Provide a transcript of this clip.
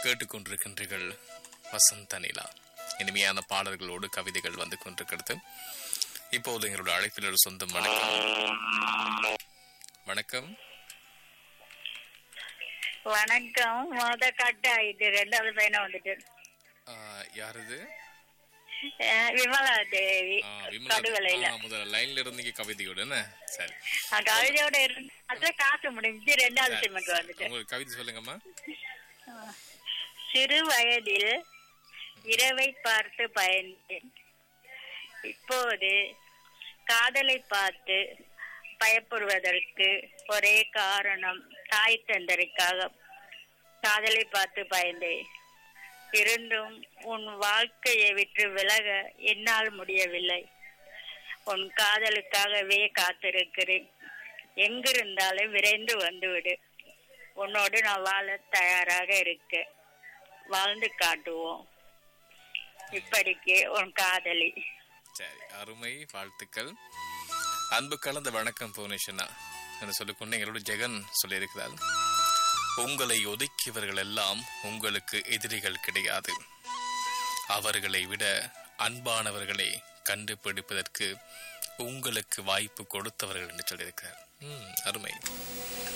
கேட்டுக்கொண்டிருக்கின்றீர்கள் வசந்த நிலா இனிமையான பாடல்களோடு கவிதைகள் வந்து கொண்டிருக்கிறது இப்போது எங்களுடைய அழைப்பில் ஒரு சொந்தம் வணக்கம் வணக்கம் வணக்கம் மொத கட் ஆயிட்டு ரெண்டாவது பையனை வந்துட்டு ஆ, யார் இது அஹ் விமலா தேவி ஆ, விமலா கடுவலையில ஆ, முதல்ல லைன்ல இருந்தீங்க கவிதையோட என்ன சரி நான் கவிதையோட இருந்து அதுல காசு முடிஞ்சு ரெண்டாவது சிமெண்ட் வந்துட்டு உங்களுக்கு கவிதை சொல்லுங்கம்மா சிறு வயதில் இரவை பார்த்து பயந்தேன் இப்போது காதலை பார்த்து பயப்படுவதற்கு ஒரே காரணம் தாய் தந்தருக்காக காதலை பார்த்து பயந்தேன் இருந்தும் உன் வாழ்க்கையை விட்டு விலக என்னால் முடியவில்லை உன் காதலுக்காகவே காத்திருக்கிறேன் எங்கிருந்தாலும் விரைந்து வந்துவிடு உன்னோடு நான் வாழ தயாராக இருக்கேன் வாழ்ந்து காட்டுவோம் இப்படிக்கு உன் காதலி சரி அருமை வாழ்த்துக்கள் அன்பு கலந்த வணக்கம் புவனேஷனா என்று சொல்லிக்கொண்டு எங்களோட ஜெகன் சொல்லியிருக்கிறார் உங்களை ஒதுக்கியவர்கள் எல்லாம் உங்களுக்கு எதிரிகள் கிடையாது அவர்களை விட அன்பானவர்களை கண்டுபிடிப்பதற்கு உங்களுக்கு வாய்ப்பு கொடுத்தவர்கள் என்று சொல்லியிருக்கிறார் ம், அருமை